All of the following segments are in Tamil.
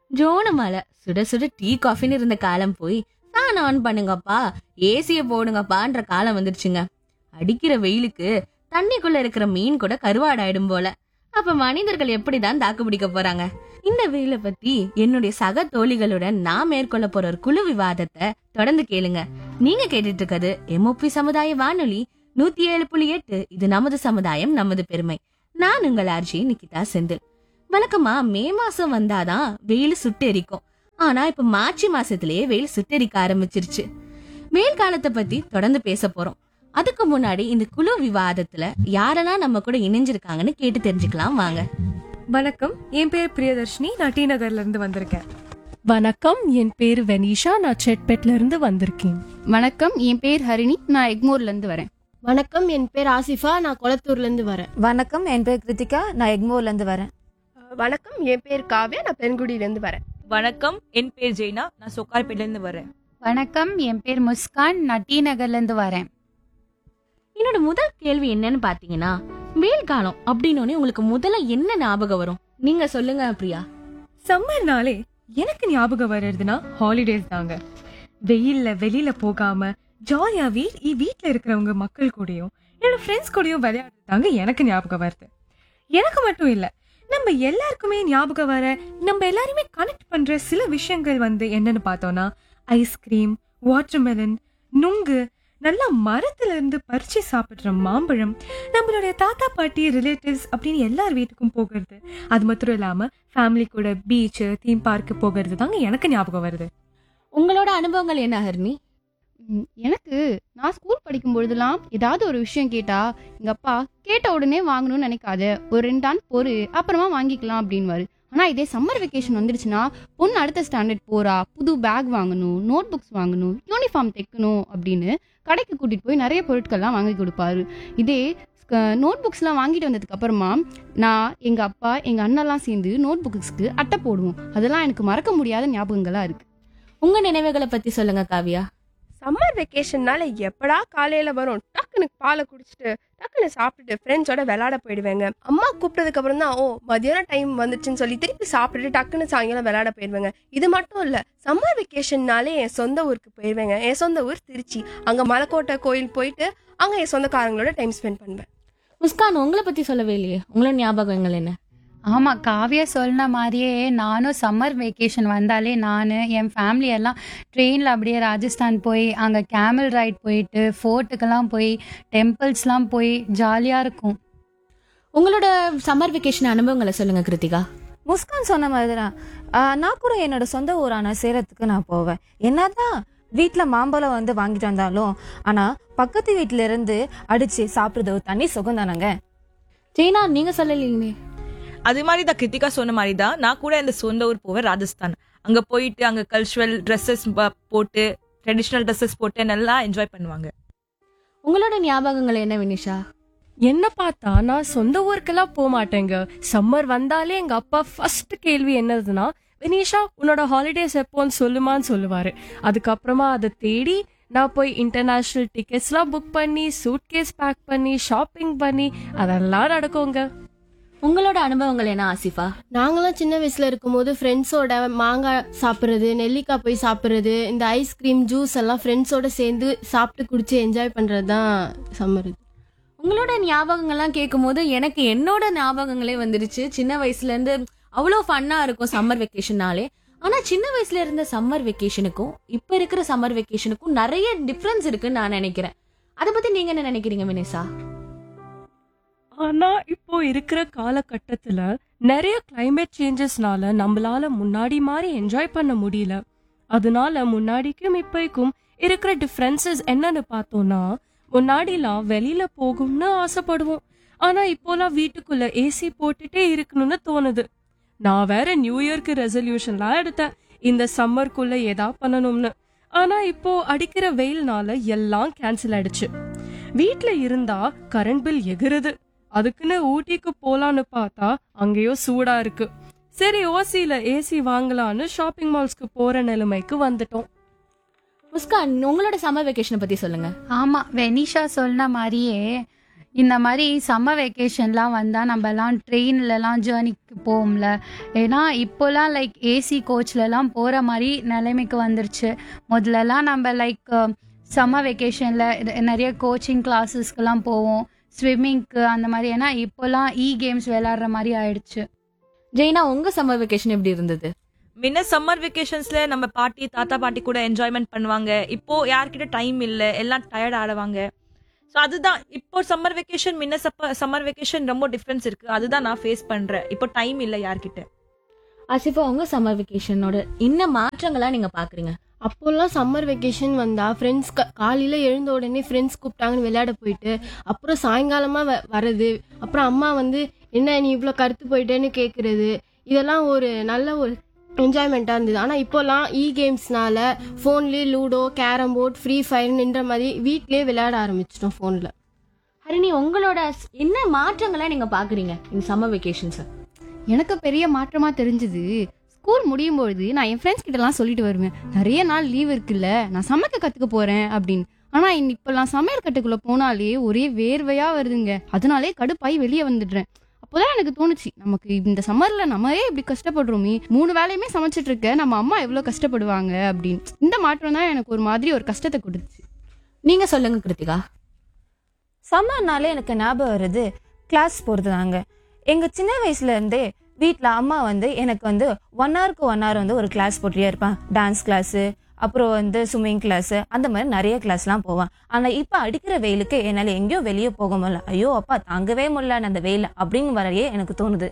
ஜோனு மலை சுட சுட டீ காஃபின்னு இருந்த காலம் போய் ஃபேன் ஆன் பண்ணுங்கப்பா ஏசிய போடுங்கப்பான்ற காலம் வந்துருச்சுங்க அடிக்கிற வெயிலுக்கு தண்ணிக்குள்ள இருக்கிற மீன் கூட கருவாடாயிடும் போல அப்ப மனிதர்கள் எப்படிதான் தாக்கு பிடிக்க போறாங்க இந்த வெயிலை பத்தி என்னுடைய சக தோழிகளுடன் நான் மேற்கொள்ள போற ஒரு குழு விவாதத்தை தொடர்ந்து கேளுங்க நீங்க கேட்டுட்டு இருக்கிறது எம்ஓபி சமுதாய வானொலி நூத்தி ஏழு புள்ளி எட்டு இது நமது சமுதாயம் நமது பெருமை நான் உங்கள் ஆர்ஜி நிக்கிதா செந்தில் வழக்கமா மே மாசம் வந்தாதான் வெயில் சுட்டெரிக்கும் ஆனா இப்ப மார்ச் மாசத்திலேயே வெயில் சுட்டெரிக்க ஆரம்பிச்சிருச்சு வெயில் காலத்தை பத்தி தொடர்ந்து பேச போறோம் அதுக்கு முன்னாடி இந்த குழு விவாதத்துல யாரெல்லாம் நம்ம கூட இணைஞ்சிருக்காங்கன்னு கேட்டு தெரிஞ்சுக்கலாம் வாங்க வணக்கம் என் பேர் பிரியதர்ஷினி நான் டி நகர்ல இருந்து வந்திருக்கேன் வணக்கம் என் பேர் வெனிஷா நான் செட்பெட்ல இருந்து வந்திருக்கேன் வணக்கம் என் பேர் ஹரிணி நான் எக்மோர்ல இருந்து வரேன் வணக்கம் என் பேர் ஆசிஃபா நான் கொளத்தூர்ல இருந்து வரேன் வணக்கம் என் பேர் கிருத்திகா நான் எக்மோர்ல இருந்து வரேன் வணக்கம் என் பேர் காவ்யா நான் பெருங்குடியில இருந்து வரேன் வணக்கம் என் பேர் ஜெய்னா நான் சொக்கார்பேட்ல இருந்து வரேன் வணக்கம் என் பேர் முஸ்கான் நான் டி நகர்ல இருந்து வரேன் என்னோட முதல் கேள்வி என்னன்னு பாத்தீங்கன்னா வெயில் காலம் அப்படின்னு உங்களுக்கு முதல்ல என்ன ஞாபகம் வரும் நீங்க சொல்லுங்க பிரியா சம்மர்னாலே எனக்கு ஞாபகம் வர்றதுன்னா ஹாலிடேஸ் தாங்க வெயில்ல வெளியில போகாம ஜாலியா வீட் வீட்ல இருக்கிறவங்க மக்கள் கூடயும் என்னோட ஃப்ரெண்ட்ஸ் கூடயும் விளையாடுறது தாங்க எனக்கு ஞாபகம் வருது எனக்கு மட்டும் இல்ல நம்ம எல்லாருக்குமே ஞாபகம் வர நம்ம எல்லாருமே கனெக்ட் பண்ற சில விஷயங்கள் வந்து என்னன்னு பார்த்தோம்னா ஐஸ்கிரீம் வாட்டர்மெலன் நுங்கு நல்லா மரத்துல இருந்து பறிச்சு சாப்பிடுற மாம்பழம் நம்மளுடைய தாத்தா பாட்டி ரிலேட்டிவ்ஸ் அப்படின்னு எல்லார் வீட்டுக்கும் போகிறது அது மட்டும் இல்லாம ஃபேமிலி கூட பீச் தீம் பார்க்கு போகிறது தாங்க எனக்கு ஞாபகம் வருது உங்களோட அனுபவங்கள் என்ன ஹர்னி ம், எனக்கு நான் ஸ்கூல் படிக்கும் பொழுதுலாம் ஏதாவது ஒரு விஷயம் கேட்டா எங்க அப்பா கேட்ட உடனே வாங்கணும்னு நினைக்காத ஒரு ரெண்டு ஆண்டு பொறு அப்புறமா வாங்கிக்கலாம் அப்படின்வாரு ஆனா இதே சம்மர் வெக்கேஷன் வந்துடுச்சுன்னா பொண்ணு அடுத்த ஸ்டாண்டர்ட் போறா புது பேக் வாங்கணும் நோட் புக்ஸ் வாங்கணும் யூனிஃபார்ம் தைக்கணும் அப்படின்னு கடைக்கு கூட்டிட்டு போய் நிறைய பொருட்கள்லாம் வாங்கி கொடுப்பாரு இதே நோட் புக்ஸ்லாம் வாங்கிட்டு வந்ததுக்கு அப்புறமா நான் எங்க அப்பா எங்க அண்ணெல்லாம் சேர்ந்து நோட் புக்ஸ்க்கு அட்டை போடுவோம் அதெல்லாம் எனக்கு மறக்க முடியாத ஞாபகங்களா இருக்கு உங்க நினைவுகளை பத்தி சொல்லுங்க காவியா சம்மர் வெக்கேஷன்னால எப்படா காலையில வரும் டக்குனு பாலை குடிச்சிட்டு டக்குனு சாப்பிட்டுட்டு ஃப்ரெண்ட்ஸோட விளையாட போயிடுவேங்க அம்மா கூப்பிட்டதுக்கு அப்புறம் தான் ஓ மதியானம் டைம் வந்துச்சுன்னு சொல்லி திருப்பி சாப்பிட்டுட்டு டக்குன்னு சாயங்காலம் விளையாட போயிடுவேங்க இது மட்டும் இல்ல சம்மர் வெக்கேஷன்னாலே என் சொந்த ஊருக்கு போயிடுவேங்க என் சொந்த ஊர் திருச்சி அங்க மலைக்கோட்டை கோயில் போயிட்டு அங்க என் சொந்தக்காரங்களோட டைம் ஸ்பெண்ட் பண்ணுவேன் முஸ்கான் உங்களை பத்தி சொல்லவே இல்லையே உங்களோட ஞாபகங்கள் என்ன ஆமா காவியா சொன்ன மாதிரியே நானும் சம்மர் வெக்கேஷன் வந்தாலே நான் என் ஃபேமிலி எல்லாம் ட்ரெயினில் அப்படியே ராஜஸ்தான் போய் அங்கே கேமல் ரைட் போயிட்டு ஃபோர்ட்டுக்கெல்லாம் போய் டெம்பிள்ஸ்லாம் போய் ஜாலியாக இருக்கும் உங்களோட சம்மர் வெக்கேஷன் அனுபவங்களை சொல்லுங்க கிருத்திகா முஸ்கான் சொன்ன மாதிரி தான் ஆஹ், நான் கூட என்னோட சொந்த ஊரான சேலத்துக்கு நான் போவேன் என்னதான் வீட்ல மாம்பழம் வந்து வாங்கிட்டு வந்தாலும் ஆனா பக்கத்து வீட்ல இருந்து அடிச்சு சாப்பிடுறது ஒரு தனி சுகம் தானங்க ஜெய்னா நீங்க சொல்லலீங்களே அது மாதிரி தான் கிருத்திகா சொன்ன மாதிரி தான் நான் கூட இந்த சொந்த ஊர் போவேன் ராஜஸ்தான் அங்க போயிட்டு அங்க கல்ச்சுரல் ட்ரெஸ்ஸஸ் போட்டு ட்ரெடிஷ்னல் ட்ரெஸ்ஸஸ் போட்டு நல்லா என்ஜாய் பண்ணுவாங்க உங்களோட ஞாபகங்கள் என்ன வினிஷா என்ன பார்த்தா நான் சொந்த ஊருக்கெல்லாம் போக மாட்டேங்க சம்மர் வந்தாலே எங்க அப்பா ஃபர்ஸ்ட் கேள்வி என்னதுன்னா வினிஷா உன்னோட ஹாலிடேஸ் எப்போன்னு சொல்லுமான்னு சொல்லுவாரு அதுக்கப்புறமா அதை தேடி நான் போய் இன்டர்நேஷனல் டிக்கெட்ஸ்லாம் புக் பண்ணி சூட்கேஸ் பேக் பண்ணி ஷாப்பிங் பண்ணி அதெல்லாம் நடக்குங்க உங்களோட அனுபவங்கள் என்ன ஆசிஃபா நாங்களாம் சின்ன வயசுல இருக்கும்போது ஃப்ரெண்ட்ஸோட மாங்காய் சாப்பிட்றது நெல்லிக்காய் போய் சாப்பிட்றது இந்த ஐஸ்கிரீம் ஜூஸ் எல்லாம் ஃப்ரெண்ட்ஸோட சேர்ந்து சாப்பிட்டு குடிச்சு என்ஜாய் பண்றது தான் சம்மர் உங்களோட ஞாபகங்கள்லாம் கேட்கும்போது எனக்கு என்னோட ஞாபகங்களே வந்துருச்சு சின்ன வயசுல இருந்து அவ்வளோ ஃபன்னா இருக்கும் சம்மர் வெக்கேஷன்னாலே ஆனா சின்ன வயசுல இருந்த சம்மர் வெக்கேஷனுக்கும் இப்ப இருக்கிற சம்மர் வெக்கேஷனுக்கும் நிறைய டிஃப்ரென்ஸ் இருக்குன்னு நான் நினைக்கிறேன் அதை பத்தி நீங்க என்ன நினைக்கிறீங்க வினேஷா ஆனா இப்போ இருக்கிற காலகட்டத்துல நிறைய climate சேஞ்சஸ்னால நம்மளால முன்னாடி மாதிரி என்ஜாய் பண்ண முடியல அதனால முன்னாடிக்கும் இப்பைக்கும் இருக்கிற டிஃப்ரென்சஸ் என்னன்னு பார்த்தோம்னா முன்னாடிலாம் வெளியில போகும்னு ஆசைப்படுவோம் ஆனா இப்போலாம் வீட்டுக்குள்ள ஏசி போட்டுட்டே இருக்கணும்னு தோணுது நான் வேற நியூ இயர்க்கு ரெசல்யூஷன்லாம் எடுத்தேன் இந்த சம்மருக்குள்ள ஏதா பண்ணணும்னு ஆனா இப்போ அடிக்கிற வெயில்னால எல்லாம் கேன்சல் ஆயிடுச்சு வீட்ல இருந்தா கரண்ட் பில் எகுறுது அதுக்குன்னு ஊட்டிக்கு போலான்னு பார்த்தா அங்கேயோ சூடா இருக்கு சரி ஓசியில ஏசி வாங்கலான்னு ஷாப்பிங் மால்ஸ்க்கு போற நிலைமைக்கு வந்துட்டோம் முஸ்கான் உங்களோட சம்மர் வெக்கேஷனை பத்தி சொல்லுங்க ஆமா வெனிஷா சொன்ன மாதிரியே இந்த மாதிரி சம்மர் வெக்கேஷன்லாம் வந்தால் நம்மலாம் ட்ரெயின்லலாம் ஜேர்னிக்கு போவோம்ல ஏன்னா இப்போலாம் லைக் ஏசி கோச்லலாம் போகிற மாதிரி நிலைமைக்கு வந்துருச்சு முதல்லலாம் நம்ம லைக் சம்மர் வெக்கேஷனில் நிறைய கோச்சிங் கிளாஸஸ்க்கெலாம் போவோம் ஸ்விம்மிங்க்கு அந்த மாதிரி ஏன்னா இப்போலாம் இ கேம்ஸ் விளையாடுற மாதிரி ஆயிடுச்சு ஜெயினா உங்க சம்மர் வெக்கேஷன் எப்படி இருந்தது முன்ன சம்மர் வெக்கேஷன்ஸ்ல நம்ம பாட்டி தாத்தா பாட்டி கூட என்ஜாய்மெண்ட் பண்ணுவாங்க இப்போ யார்கிட்ட டைம் இல்ல எல்லாம் டயர்ட் ஆடுவாங்க ஸோ அதுதான் இப்போ சம்மர் வெக்கேஷன் முன்ன சம்மர் வெக்கேஷன் ரொம்ப டிஃப்ரென்ஸ் இருக்கு அதுதான் நான் ஃபேஸ் பண்றேன் இப்போ டைம் இல்ல யார்கிட்ட ஆசிஃபா உங்க சம்மர் வெக்கேஷனோட என்ன மாற்றங்களா நீங்க பாக்குறீங்க அப்போல்லாம் சம்மர் வெக்கேஷன் வந்தா ஃப்ரெண்ட்ஸ் காலையில எழுந்த உடனே ஃப்ரெண்ட்ஸ் கூப்பிட்டாங்கன்னு விளையாட போயிட்டு அப்புறம் சாயங்காலமா வ- வரது அப்புறம் அம்மா வந்து என்ன நீ இவ்வளோ கருத்து போயிட்டேன்னு கேட்குறது இதெல்லாம் ஒரு நல்ல ஒரு என்ஜாய்மெண்ட்டாக இருந்தது ஆனால் இப்போல்லாம் இ கேம்ஸ்னால ஃபோன்லேயே லூடோ கேரம் போர்ட் ஃப்ரீ ஃபயர்ன்ற மாதிரி வீட்லேயே விளையாட ஆரம்பிச்சிட்டோம் ஃபோனில் ஹரிணி உங்களோட ஸ்- என்ன மாற்றங்களா நீங்க பாக்குறீங்க இந்த சம்மர் வெக்கேஷன்ஸ் எனக்கு பெரிய மாற்றமா தெரிஞ்சது ஸ்கூல் முடியும் பொழுது நான் என் ஃப்ரெண்ட்ஸ் கிட்டலாம் சொல்லிட்டு வருவேன் நிறைய நாள் லீவ் இருக்குல்ல நான் சமைக்க கத்துக்க போறேன் அப்படின்னு ஆனா இன்ன- இப்பெல்லாம் சமையல் கட்டுக்குள்ள போனாலே ஒரே வேர்வையா வருதுங்க அதனாலே கடுப்பாய் வெளியே வந்துடுறேன் அப்போதான் எனக்கு தோணுச்சு நமக்கு இந்த சம்மர்ல நம்மளே இப்படி கஷ்டப்படுறோமே மூணு வேலையுமே சமைச்சிட்டு இருக்க நம்ம அம்மா எவ்வளவு கஷ்டப்படுவாங்க அப்படின்னு இந்த மாற்றம் தான் எனக்கு ஒரு மாதிரி ஒரு கஷ்டத்தை கொடுத்துச்சு நீங்க சொல்லுங்க கிருத்திகா சம்மர்னாலே எனக்கு ஞாபகம் வருது கிளாஸ் போகிறது தாங்க எங்கள் சின்ன வயசுல இருந்தே வீட்டில் அம்மா வந்து எனக்கு வந்து ஒன் ஹவருக்கு ஒன் ஹவர் வந்து ஒரு கிளாஸ் போட்டுட்டே இருப்பேன் டான்ஸ் கிளாஸு அப்புறம் வந்து ஸ்விம்மிங் கிளாஸு அந்த மாதிரி நிறைய கிளாஸ்லாம் போவேன் ஆனால் இப்போ அடிக்கிற வெயிலுக்கு என்னால் எங்கேயோ வெளியே போக முடியல ஐயோ அப்பா தாங்கவே முடியல அந்த வெயில் அப்படிங்க வரையே எனக்கு தோணுது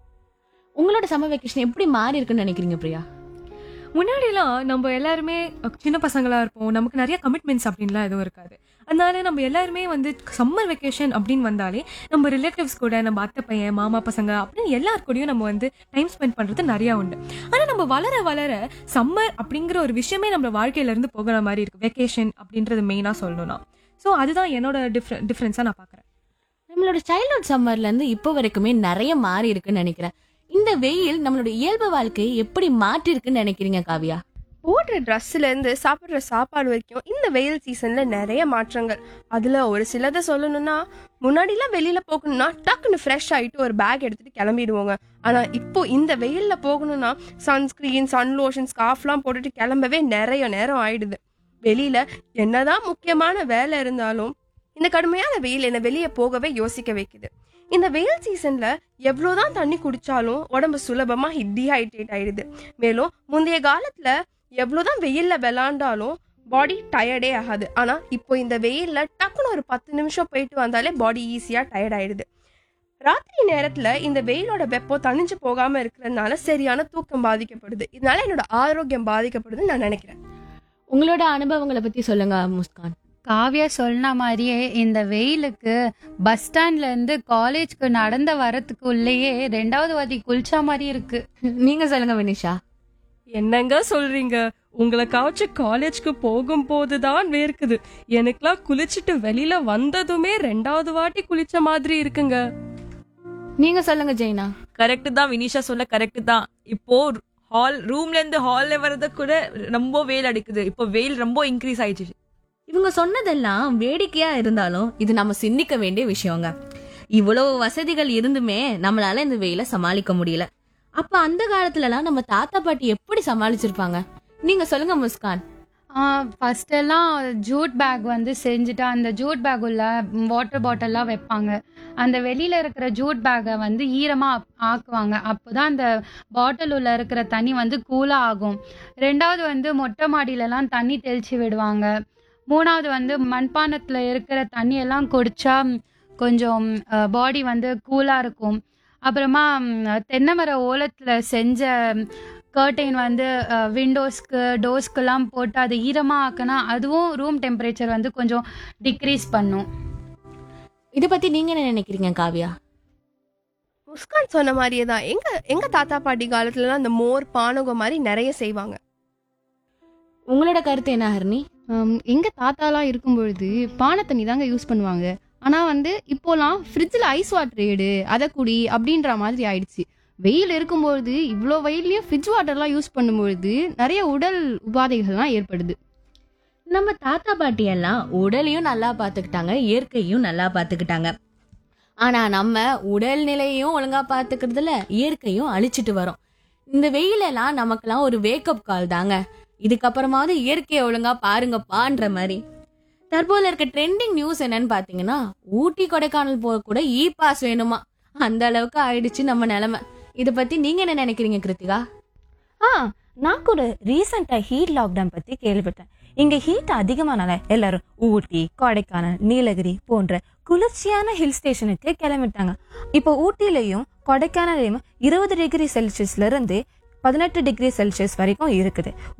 உங்களோட சம்மர் வெக்கேஷன் எப்படி மாறி இருக்குன்னு நினைக்கிறீங்க பிரியா முன்னாடிலாம் நம்ம எல்லாருமே அஹ், சின்ன பசங்களா இருப்போம் நமக்கு நிறைய கமிட்மெண்ட்ஸ் அப்படின்லாம் எதுவும் இருக்காது அதனால நம்ம எல்லாருமே வந்து சம்மர் வெக்கேஷன் அப்படின்னு வந்தாலே நம்ம ரிலேட்டிவ்ஸ் கூட நம்ம அத்தை பையன் மாமா பசங்க அப்படின்னு எல்லார் கூடயும் நம்ம வந்து டைம் ஸ்பெண்ட் பண்றது நிறைய உண்டு ஆனா நம்ம வளர வளர சம்மர் அப்படிங்கிற ஒரு விஷயமே நம்ம வாழ்க்கையில இருந்து போகிற மாதிரி இருக்கு வெக்கேஷன் அப்படின்றது மெயினா சொல்லணும்னா ஸோ அதுதான் என்னோட டிஃப்ரெண்ட் டிஃப்ரென்ஸா நான் பாக்குறேன் நம்மளோட சைல்ட்ஹுட் சம்மர்ல இருந்து இப்போ வரைக்குமே நிறைய மாறி இருக்குன்னு நினைக்கிறேன் இந்த வெயில் நம்மளோட இயல்பு வாழ்க்கையை எப்படி மாற்றி இருக்குன்னு நினைக்கிறீங்க காவியா போடுற ட்ரெஸ்ல இருந்து சாப்பிடுற சாப்பாடு வரைக்கும் இந்த வெயில் சீசன்ல நிறைய மாற்றங்கள் அதுல ஒரு சிலதை சொல்லணும்னா முன்னாடிலாம் வெளியில போகணும்னா டக்குன்னு ஃப்ரெஷ் ஆயிட்டு ஒரு பேக் எடுத்துட்டு கிளம்பிடுவோங்க ஆனா இப்போ இந்த வெயில்ல போகணும்னா சன்ஸ்கிரீன் சன் லோஷன் ஸ்கார்ஃப்லாம் போட்டுட்டு கிளம்பவே நிறைய நேரம் ஆயிடுது வெளியில என்னதான் முக்கியமான வேலை இருந்தாலும் இந்த கடுமையான வெயில் என்னை வெளியே போகவே யோசிக்க வைக்குது இந்த வெயில் சீசன்ல எவ்வளோதான் தண்ணி குடிச்சாலும் உடம்பு சுலபமா டீஹைட்ரேட் ஆயிடுது மேலும் முந்தைய காலத்துல எவ்வளோதான் வெயில்ல விளாண்டாலும் பாடி டயர்டே ஆகாது ஆனா இப்போ இந்த வெயில்ல டக்குன்னு ஒரு பத்து நிமிஷம் போயிட்டு வந்தாலே பாடி ஈஸியா டயர்ட் ஆயிடுது ராத்திரி நேரத்துல இந்த வெயிலோட வெப்பம் தணிஞ்சு போகாம இருக்கிறதுனால சரியான தூக்கம் பாதிக்கப்படுது இதனால என்னோட ஆரோக்கியம் பாதிக்கப்படுதுன்னு நான் நினைக்கிறேன் உங்களோட அனுபவங்களை பத்தி சொல்லுங்க முஸ்கான் காவியா சொன்ன மாதிரியே இந்த வெயிலுக்கு பஸ் ஸ்டாண்ட்ல இருந்து காலேஜ்க்கு நடந்த வரத்துக்குள்ளேயே ரெண்டாவது வாதி குளிச்சா மாதிரி இருக்கு நீங்க சொல்லுங்க வினிஷா என்னங்க சொல்றீங்க உங்களை காய்ச்சி காலேஜ்க்கு போகும்போது தான் வேர்க்குது எனக்குலாம் குளிச்சுட்டு வெளியில வந்ததுமே ரெண்டாவது வாட்டி குளிச்ச மாதிரி இருக்குங்க நீங்க சொல்லுங்க ஜெயினா கரெக்ட் தான் வினிஷா சொல்ல கரெக்ட் தான் இப்போ ஹால் ரூம்ல இருந்து ஹால்ல வர்றது கூட ரொம்ப வெயில் அடிக்குது இப்போ வெயில் ரொம்ப இன்க்ரீஸ் ஆயிடுச்சு இவங்க சொன்னதெல்லாம் வேடிக்கையா இருந்தாலும் இது நம்ம சிந்திக்க வேண்டிய விஷயங்க இவ்வளவு வசதிகள் இருந்துமே நம்மளால இந்த வெயில சமாளிக்க முடியல அப்ப அந்த காலத்துலலாம் நம்ம தாத்தா பாட்டி எப்படி சமாளிச்சிருப்பாங்க நீங்க சொல்லுங்க முஸ்கான் ஃபர்ஸ்ட் எல்லாம் ஜூட் பேக் வந்து செஞ்சுட்டு அந்த ஜூட் பேக் உள்ள வாட்டர் பாட்டில்லாம் வைப்பாங்க அந்த வெளியில இருக்கிற ஜூட் பேக்கை வந்து ஈரமா ஆக்- ஆக்குவாங்க அப்போதான் அந்த பாட்டில் உள்ள இருக்கிற தண்ணி வந்து கூலா ஆகும் ரெண்டாவது வந்து மொட்டை மாடியிலலாம் தண்ணி தெளிச்சு விடுவாங்க மூணாவது வந்து மண்பானத்துல இருக்கிற தண்ணி எல்லாம் குடிச்சா கொஞ்சம் பாடி வந்து கூலா இருக்கும் அப்புறமா ம், தென்னை மர ஓலத்துல செஞ்ச கர்டைன் வந்து விண்டோஸ்க்கு டோர்ஸ்க்கெல்லாம் போட்டு அது ஈரமாக ஆக்குனா அதுவும் ரூம் டெம்பரேச்சர் வந்து கொஞ்சம் டிக்ரீஸ் பண்ணும் இத பத்தி நீங்க என்ன நினைக்கிறீங்க காவியா முஸ்கான் சொன்ன மாதிரியே தான் எங்க எங்க தாத்தா பாட்டி காலத்துலலாம் இந்த மோர் பானகம் மாதிரி நிறைய செய்வாங்க உங்களோட கருத்து என்ன ஹர்னி ஹம், எங்க தாத்தாலாம் இருக்கும் பொழுது பானை தண்ணி தாங்க யூஸ் பண்ணுவாங்க ஆனா வந்து இப்போலாம் ஃப்ரிட்ஜில் ஐஸ் வாட்டர் எடு அதை குடி அப்படின்ற மாதிரி ஆயிடுச்சு வெயில் இருக்கும்பொழுது இவ்வளோ வெயிலையும் ஃப்ரிட்ஜ் வாட்டர்லாம் யூஸ் பண்ணும்பொழுது நிறைய உடல் உபாதைகள்லாம் ஏற்படுது நம்ம தாத்தா பாட்டி எல்லாம் உடலையும் நல்லா பாத்துக்கிட்டாங்க இயற்கையும் நல்லா பாத்துக்கிட்டாங்க ஆனா நம்ம உடல்நிலையும் ஒழுங்கா பாத்துக்கிறதுல இயற்கையும் அழிச்சிட்டு வரோம் இந்த வெயிலெல்லாம் நமக்கெல்லாம் ஒரு வேக்கப் கால் தாங்க இதுக்கப்புறமாவது இயற்கையை ஒழுங்கா பாருங்கப்பான்ற மாதிரி தற்போதுல இருக்க ட்ரெண்டிங் நியூஸ் என்னன்னு பாத்தீங்கன்னா ஊட்டி கொடைக்கானல் போக கூட இ பாஸ் வேணுமா அந்த அளவுக்கு ஆயிடுச்சு நம்ம நிலைமை இத பத்தி நீங்க என்ன நினைக்கிறீங்க கிருத்திகா ஆ நான் கூட ரீசெண்டா ஹீட் லாக்டவுன் பத்தி கேள்விப்பட்டேன் இங்க ஹீட் அதிகமானால எல்லாரும் ஊட்டி கொடைக்கானல் நீலகிரி போன்ற குளிர்ச்சியான ஹில் ஸ்டேஷனுக்கு கிளம்பிட்டாங்க இப்போ ஊட்டிலையும் கொடைக்கானலையும் இருபது டிகிரி செல்சியஸ்ல இருந்து பதினெட்டு டிகிரி செல்சியஸ் வரைக்கும் இருக்குது